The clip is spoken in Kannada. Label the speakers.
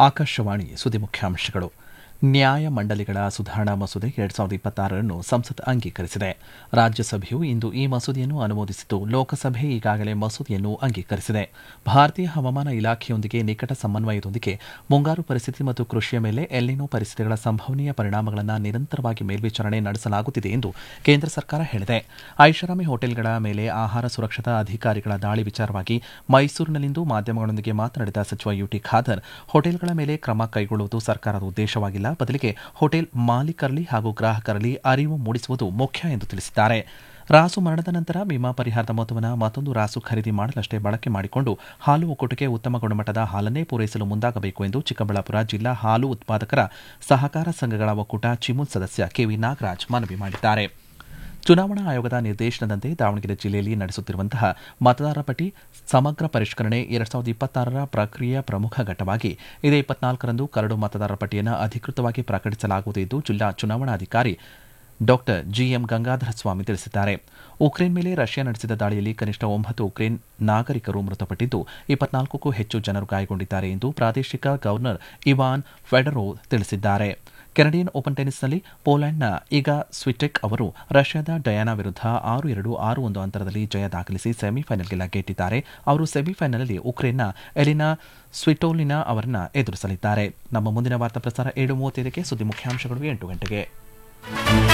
Speaker 1: ಆಕಾಶವಾಣಿ ಸುದ್ದಿ ಮುಖ್ಯಾಂಶಗಳು ನ್ಯಾಯ ಮಂಡಳಿಗಳ ಸುಧಾರಣಾ ಮಸೂದೆ ಎರಡ್ ಸಾವಿರದ ಇಪ್ಪತ್ತಾರರನ್ನು ಸಂಸತ್ ಅಂಗೀಕರಿಸಿದೆ ರಾಜ್ಯಸಭೆಯು ಇಂದು ಈ ಮಸೂದೆಯನ್ನು ಅನುಮೋದಿಸಿದ್ದು ಲೋಕಸಭೆ ಈಗಾಗಲೇ ಮಸೂದೆಯನ್ನು ಅಂಗೀಕರಿಸಿದೆ ಭಾರತೀಯ ಹವಾಮಾನ ಇಲಾಖೆಯೊಂದಿಗೆ ನಿಕಟ ಸಮನ್ವಯದೊಂದಿಗೆ ಮುಂಗಾರು ಪರಿಸ್ಥಿತಿ ಮತ್ತು ಕೃಷಿಯ ಮೇಲೆ ಎಲ್ಲಿನೋ ಪರಿಸ್ಥಿತಿಗಳ ಸಂಭವನೀಯ ಪರಿಣಾಮಗಳನ್ನು ನಿರಂತರವಾಗಿ ಮೇಲ್ವಿಚಾರಣೆ ನಡೆಸಲಾಗುತ್ತಿದೆ ಎಂದು ಕೇಂದ್ರ ಸರ್ಕಾರ ಹೇಳಿದೆ ಐಷಾರಾಮಿ ಹೋಟೆಲ್ಗಳ ಮೇಲೆ ಆಹಾರ ಸುರಕ್ಷತಾ ಅಧಿಕಾರಿಗಳ ದಾಳಿ ವಿಚಾರವಾಗಿ ಮೈಸೂರಿನಲ್ಲಿಂದು ಮಾಧ್ಯಮಗಳೊಂದಿಗೆ ಮಾತನಾಡಿದ ಸಚಿವ ಯುಟಿ ಖಾದರ್ ಹೋಟೆಲ್ಗಳ ಮೇಲೆ ಕ್ರಮ ಕೈಗೊಳ್ಳುವುದು ಸರ್ಕಾರದ ಉದ್ದೇಶವಾಗಿಲ್ಲ ಬದಲಿಗೆ ಹೋಟೆಲ್ ಮಾಲೀಕರಲ್ಲಿ ಹಾಗೂ ಗ್ರಾಹಕರಲ್ಲಿ ಅರಿವು ಮೂಡಿಸುವುದು ಮುಖ್ಯ ಎಂದು ತಿಳಿಸಿದ್ದಾರೆ ರಾಸು ಮರಣದ ನಂತರ ವಿಮಾ ಪರಿಹಾರದ ಮೊತ್ತವನ್ನು ಮತ್ತೊಂದು ರಾಸು ಖರೀದಿ ಮಾಡಲಷ್ಟೇ ಬಳಕೆ ಮಾಡಿಕೊಂಡು ಹಾಲು ಒಕ್ಕೂಟಕ್ಕೆ ಉತ್ತಮ ಗುಣಮಟ್ಟದ ಹಾಲನ್ನೇ ಪೂರೈಸಲು ಮುಂದಾಗಬೇಕು ಎಂದು ಚಿಕ್ಕಬಳ್ಳಾಪುರ ಜಿಲ್ಲಾ ಹಾಲು ಉತ್ಪಾದಕರ ಸಹಕಾರ ಸಂಘಗಳ ಒಕ್ಕೂಟ ಚಿಮುಲ್ ಸದಸ್ಯ ಕೆವಿ ನಾಗರಾಜ್ ಮನವಿ ಮಾಡಿದ್ದಾರೆ ಚುನಾವಣಾ ಆಯೋಗದ ನಿರ್ದೇಶನದಂತೆ ದಾವಣಗೆರೆ ಜಿಲ್ಲೆಯಲ್ಲಿ ನಡೆಸುತ್ತಿರುವಂತಹ ಮತದಾರರ ಪಟ್ಟಿ ಸಮಗ್ರ ಪರಿಷ್ಕರಣೆ ಎರಡ್ ಸಾವಿರದ ಇಪ್ಪತ್ತಾರರ ಪ್ರಕ್ರಿಯೆಯ ಪ್ರಮುಖ ಘಟ್ಟವಾಗಿ ಇದೇ ಇಪ್ಪತ್ನಾಲ್ಕರಂದು ಕರಡು ಮತದಾರರ ಪಟ್ಟಿಯನ್ನು ಅಧಿಕೃತವಾಗಿ ಪ್ರಕಟಿಸಲಾಗುವುದು ಎಂದು ಜಿಲ್ಲಾ ಚುನಾವಣಾಧಿಕಾರಿ ಡಾಕ್ಟರ್ ಜಿಎಂ ಗಂಗಾಧರ ಸ್ವಾಮಿ ತಿಳಿಸಿದ್ದಾರೆ ಉಕ್ರೇನ್ ಮೇಲೆ ರಷ್ಯಾ ನಡೆಸಿದ ದಾಳಿಯಲ್ಲಿ ಕನಿಷ್ಠ ಒಂಬತ್ತು ಉಕ್ರೇನ್ ನಾಗರಿಕರು ಮೃತಪಟ್ಟಿದ್ದು ಇಪ್ಪತ್ನಾಲ್ಕಕ್ಕೂ ಹೆಚ್ಚು ಜನರು ಗಾಯಗೊಂಡಿದ್ದಾರೆ ಎಂದು ಪ್ರಾದೇಶಿಕ ಗವರ್ನರ್ ಇವಾನ್ ಫೆಡರೋವ್ ತಿಳಿಸಿದ್ದಾರೆ ಕೆನಡಿಯನ್ ಓಪನ್ ಟೆನಿಸ್ನಲ್ಲಿ ಪೋಲೆಂಡ್ನ ಈಗ ಸ್ವಿಟೆಕ್ ಅವರು ರಷ್ಯಾದ ಡಯಾನಾ ವಿರುದ್ಧ ಆರು ಎರಡು ಆರು ಒಂದು ಅಂತರದಲ್ಲಿ ಜಯ ದಾಖಲಿಸಿ ಸೆಮಿಫೈನಲ್ಗೆ ಲಗ್ಗೆಟ್ಟಿದ್ದಾರೆ ಅವರು ಸೆಮಿಫೈನಲ್ನಲ್ಲಿ ಉಕ್ರೇನ್ನ ಎಲಿನಾ ಸ್ವಿಟೋಲಿನಾ ಅವರನ್ನ ಎದುರಿಸಲಿದ್ದಾರೆ ನಮ್ಮ ಮುಂದಿನ ವಾರ್ತಾ ಪ್ರಸಾರ ಏಳು ಮೂವತ್ತೈದಕ್ಕೆ ಸುದ್ದಿ ಮುಖ್ಯಾಂಶಗಳು ಎಂಟು ಗಂಟೆಗೆ